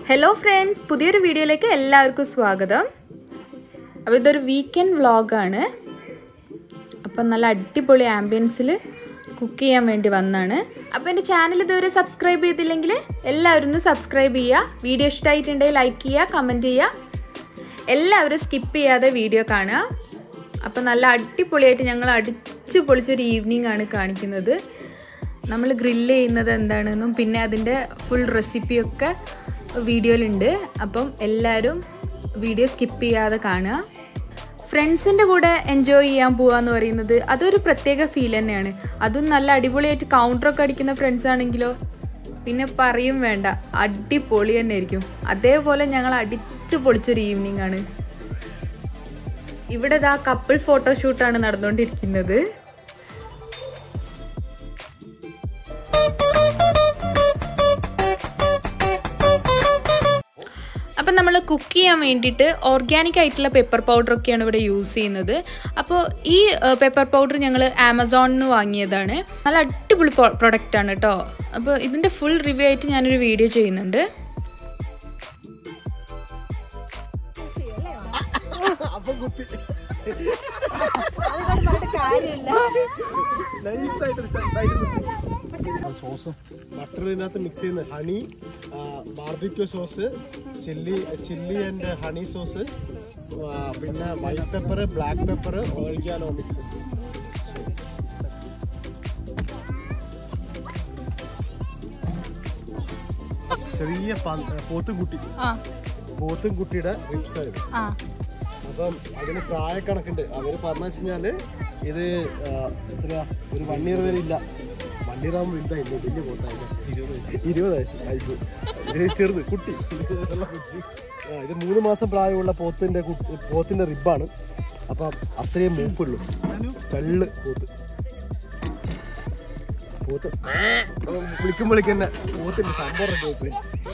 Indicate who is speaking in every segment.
Speaker 1: Hello friends പുതിയൊരു വീഡിയോയിലേക്ക് എല്ലാവർക്കും സ്വാഗതം അപ്പോൾ ഇതൊരു വീക്കെൻഡ് വ്ളോഗാണ് അപ്പം നല്ല അടിപൊളി ആംബിയൻസിൽ കുക്ക് ചെയ്യാൻ വേണ്ടി വന്നാണ് അപ്പോൾ എൻ്റെ ചാനൽ ഇതുവരെ സബ്സ്ക്രൈബ് ചെയ്തില്ലെങ്കിൽ എല്ലാവരും ഒന്ന് സബ്സ്ക്രൈബ് ചെയ്യുക വീഡിയോ ഇഷ്ടമായിട്ടുണ്ടെങ്കിൽ ലൈക്ക് ചെയ്യുക കമൻറ്റ് ചെയ്യുക എല്ലാവരും സ്കിപ്പ് ചെയ്യാതെ വീഡിയോ കാണുക അപ്പോൾ നല്ല അടിപൊളിയായിട്ട് ഞങ്ങൾ അടിച്ചു പൊളിച്ചൊരു ഈവനിങ് ആണ് കാണിക്കുന്നത് നമ്മൾ ഗ്രില്ല് ചെയ്യുന്നത് എന്താണെന്നും പിന്നെ അതിൻ്റെ ഫുൾ റെസിപ്പിയൊക്കെ വീഡിയോയിലുണ്ട് അപ്പം എല്ലാവരും വീഡിയോ സ്കിപ്പ് ചെയ്യാതെ കാണുക ഫ്രണ്ട്സിൻ്റെ കൂടെ എൻജോയ് ചെയ്യാൻ പോവുക എന്ന് പറയുന്നത് അതൊരു പ്രത്യേക ഫീൽ തന്നെയാണ് അതും നല്ല അടിപൊളിയായിട്ട് കൗണ്ടറൊക്കെ അടിക്കുന്ന ഫ്രണ്ട്സ് ആണെങ്കിലോ പിന്നെ പറയും വേണ്ട അടിപൊളി തന്നെ ആയിരിക്കും അതേപോലെ ഞങ്ങൾ അടിച്ചു പൊളിച്ചൊരു ഈവനിങ് ആണ് ഇവിടെ ഇതാ കപ്പിൾ ഫോട്ടോഷൂട്ടാണ് നടന്നുകൊണ്ടിരിക്കുന്നത് അപ്പം നമ്മൾ കുക്ക് ചെയ്യാൻ വേണ്ടിയിട്ട് ഓർഗാനിക് ആയിട്ടുള്ള പെപ്പർ പൗഡറൊക്കെയാണ് ഇവിടെ യൂസ് ചെയ്യുന്നത് അപ്പോൾ ഈ പെപ്പർ പൗഡർ ഞങ്ങൾ ആമസോണിൽ നിന്ന് വാങ്ങിയതാണ് നല്ല അടിപൊളി പ്രൊഡക്റ്റ് ആണ് കേട്ടോ അപ്പോൾ ഇതിൻ്റെ ഫുൾ റിവ്യൂ ആയിട്ട് ഞാനൊരു വീഡിയോ ചെയ്യുന്നുണ്ട്
Speaker 2: അപ്പം കുത്തി സോസ് ബട്ടറിനകത്ത് മിക്സ് ചെയ്യുന്ന honey barbecue sauce chilli chilli and honey sauce പിന്നെ white pepper black pepper oregano mix ചെറിയ പ- പോത്തുംകുട്ടി
Speaker 1: ആ
Speaker 2: പോത്തുംകുട്ടിയുടെ റിപ്സ് ആയിരുന്നു
Speaker 1: ആ
Speaker 2: അപ്പം അതിന് പ്രായക്കണക്കുണ്ട് അവര് പറഞ്ഞു വെച്ചാല് ഇത് ആ, എത്രയാ ഒരു വൺ ഇയർ വരെ ഇല്ല വൺ ഇയർ ആകുമ്പോൾ വലുതായില്ലേ വലിയ പോത്തായില്ല ഇരുപത് വയസ്സ് ആയിപ്പോ ഇത് ചെറുത് കുട്ടി ഇരുപതുള്ള കുട്ടി. ആ, ഇത് മൂന്ന് മാസം പ്രായമുള്ള പോത്തിന്റെ കു- പോത്തിന്റെ റിബാണ് അപ്പം അത്രയും മൂക്കുള്ളൂ ചള്ള് പോത്ത് പോത്ത് വിളിക്കും വിളിക്കന്നെ പോത്തിന്റെ സംഭവം പോത്ത്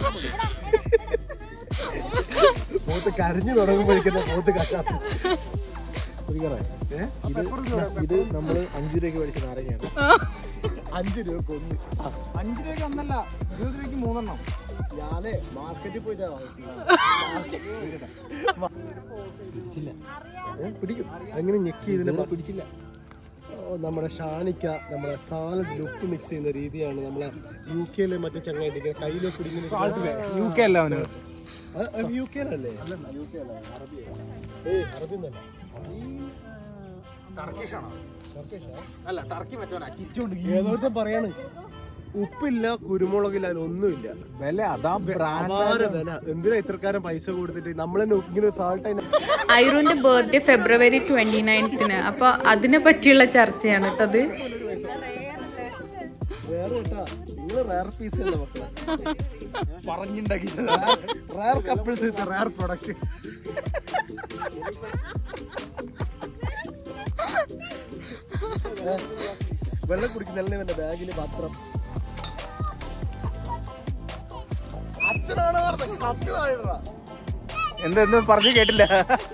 Speaker 2: പോത്ത് കരഞ്ഞു തുടങ്ങുമ്പോഴേക്കും പോത്ത് കക്കാത്ത ഇത് ഇത് നമ്മൾ അഞ്ചു രൂപയ്ക്ക് മേടിച്ച നാരങ്ങയാണ് അഞ്ചു രൂപ കൊന്ന്
Speaker 3: അഞ്ച് രൂപയ്ക്ക് ഒന്നല്ല ഇരുപത് രൂപയ്ക്ക് മൂന്നെണ്ണം
Speaker 2: ഞാനേ മാർക്കറ്റിൽ പോയിട്ടാ പിടിച്ചില്ല പിടിക്കും അങ്ങനെ ഞെക്കി ഇതിനെ പിടിച്ചില്ല ഓ, നമ്മുടെ ഷാനിക്ക നമ്മുടെ സാലഡ് ലുക്ക് മിക്സ് ചെയ്യുന്ന രീതിയാണ് നമ്മളെ യു കെയിലെ മറ്റേ ചങ്ങായിട്ട് കയ്യിലെ പിടിക്കുന്ന
Speaker 3: യു കെ അല്ല അവന്
Speaker 2: യു കെയിലല്ലേ യു കെ അല്ല അറബി ഏയ് അറബി എന്നല്ല
Speaker 3: ടർക്കിഷാണോ
Speaker 2: ടർക്കിഷാ?
Speaker 3: അല്ല ടർക്കി മറ്റവനാ ചിറ്റുണ്ട്
Speaker 2: ഏതോടത്തും പറയാണ് ഉപ്പില്ല കുരുമുളകില്ല അതിലൊന്നുമില്ല
Speaker 3: വില അതാ
Speaker 2: അപാര വില എന്തിനാ ഇത്രക്കാരൻ പൈസ കൊടുത്തിട്ട് നമ്മൾ തന്നെ ഇങ്ങനെ സാൾട്ട്
Speaker 1: ഐറുവിൻ്റെ ബർത്ത്ഡേ ഫെബ്രുവരി ട്വൻറ്റി നയൻത്തിന് അപ്പോൾ അതിനെ പറ്റിയുള്ള ചർച്ചയാണ് കേട്ടോ അത്
Speaker 2: വേറെ കേട്ടാ നിങ്ങൾ റയർ പീസ് അല്ല മക്കളെ
Speaker 3: പറഞ്ഞുണ്ടാക്കി
Speaker 2: rare couples with rare product വെള്ളം കുടിക്കുന്നല്ലേ എന്റെ ബാഗില് പത്രം അച്ഛനാണ് പറഞ്ഞത് കത്ത് താഴെടാ
Speaker 3: എന്തെന്ന് പറഞ്ഞു കേട്ടില്ല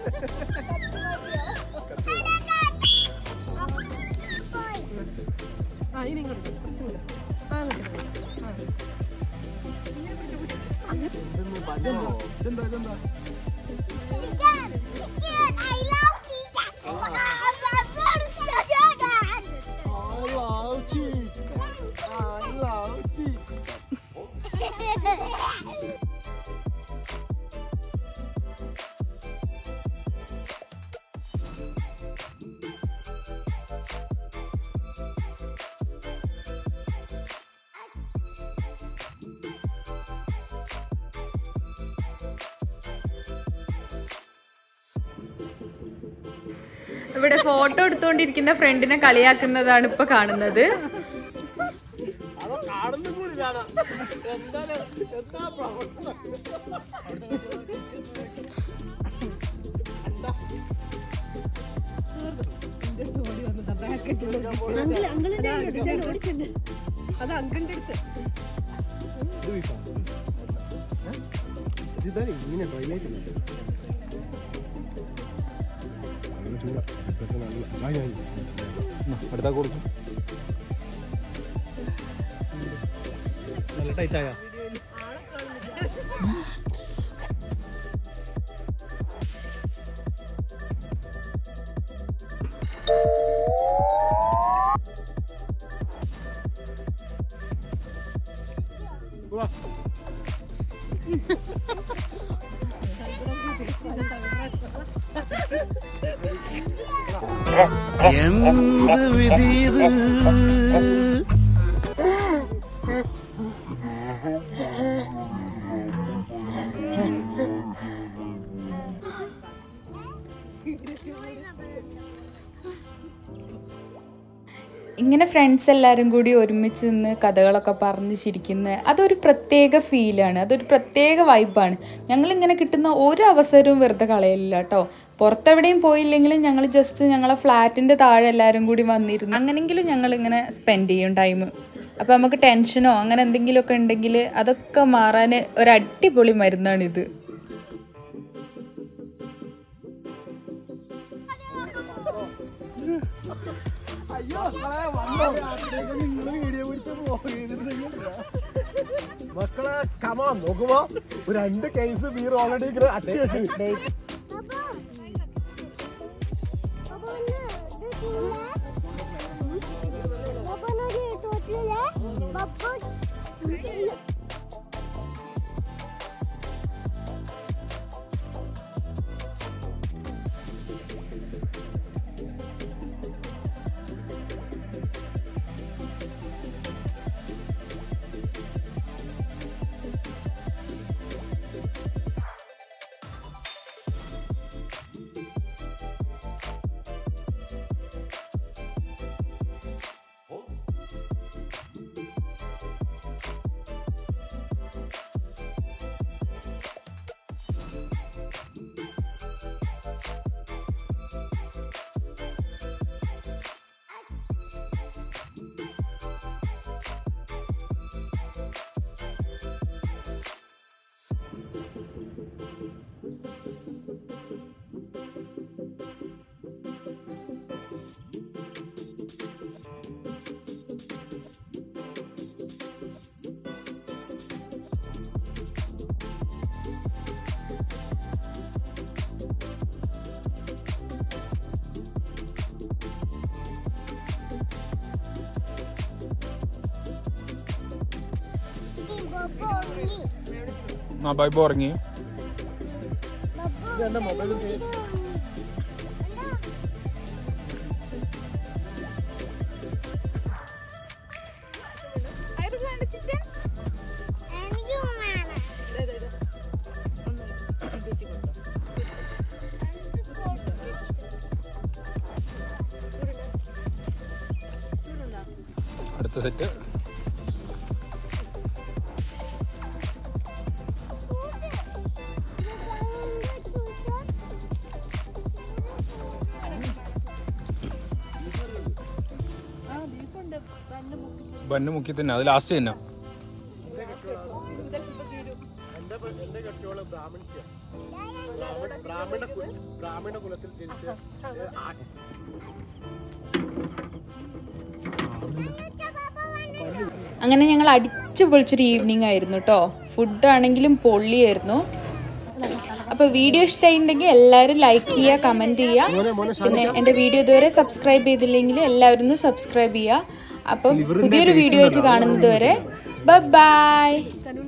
Speaker 1: ഇവിടെ ഫോട്ടോ എടുത്തുകൊണ്ടിരിക്കുന്ന ഫ്രണ്ടിനെ കളിയാക്കുന്നതാണ് ഇപ്പൊ കാണുന്നത്
Speaker 2: ഇതാ ഇങ്ങനെ ട്രൈ ആയിട്ടില്ല നല്ല ചൂടാ ഇതൊക്കെ നല്ല വാങ്ങി വാങ്ങി
Speaker 3: അടുത്താ കൊടുക്കും
Speaker 2: നല്ല ടൈറ്റ് ആയ എന്ത് വിധി ഇത്
Speaker 1: ഇങ്ങനെ ഫ്രണ്ട്സ് എല്ലാവരും കൂടി ഒരുമിച്ച് നിന്ന് കഥകളൊക്കെ പറഞ്ഞ് ചിരിക്കുന്ന അതൊരു പ്രത്യേക ഫീലാണ് അതൊരു പ്രത്യേക വൈബാണ് ഞങ്ങളിങ്ങനെ കിട്ടുന്ന ഒരു അവസരവും വെറുതെ കളയില്ല കേട്ടോ പുറത്തെവിടെയും പോയില്ലെങ്കിലും ഞങ്ങൾ ജസ്റ്റ് ഞങ്ങളെ ഫ്ലാറ്റിൻ്റെ താഴെ എല്ലാവരും കൂടി വന്നിരുന്നു അങ്ങനെങ്കിലും ഞങ്ങൾ ഇങ്ങനെ സ്പെൻഡ് ചെയ്യും ടൈം അപ്പോൾ നമുക്ക് ടെൻഷനോ അങ്ങനെ എന്തെങ്കിലുമൊക്കെ ഉണ്ടെങ്കിൽ അതൊക്കെ മാറാൻ ഒരു അടിപൊളി മരുന്നാണിത്
Speaker 2: മക്കളെ കമാ നോക്കുമ്പോ ഒരു രണ്ട് കേസ് ബീർ ഓൾറെഡി
Speaker 3: ആ ബൈബ് ഉറങ്ങി
Speaker 2: എന്റെ മൊബൈൽ
Speaker 3: അടുത്ത സെറ്റ് ബന്ന് മുക്കി തന്നെ അത് ലാസ്റ്റ് തന്നെ
Speaker 2: എന്റെ എന്റെ കെട്ടിയോള് ബ്രാഹ്മണിച്ച ബ്രാഹ്മണ കു- ബ്രാഹ്മണ കുലത്തിൽ ജനിച്ച ഏ, ആ-
Speaker 1: അങ്ങനെ ഞങ്ങൾ അടിച്ചു പൊളിച്ചൊരു ഈവനിങ് ആയിരുന്നു കേട്ടോ ഫുഡ് ആണെങ്കിലും പൊള്ളിയായിരുന്നു അപ്പോൾ വീഡിയോ ഇഷ്ടമായിട്ടുണ്ടെങ്കിൽ എല്ലാവരും ലൈക്ക് ചെയ്യുക കമൻറ്റ് ചെയ്യുക
Speaker 2: മോനെ മോനെ
Speaker 1: പിന്നെ എൻ്റെ വീഡിയോ ഇതുവരെ സബ്സ്ക്രൈബ് ചെയ്തില്ലെങ്കിൽ എല്ലാവരും ഒന്ന് സബ്സ്ക്രൈബ് ചെയ്യുക അപ്പം പുതിയൊരു വീഡിയോ ആയിട്ട് കാണുന്നത് വരെ ബൈ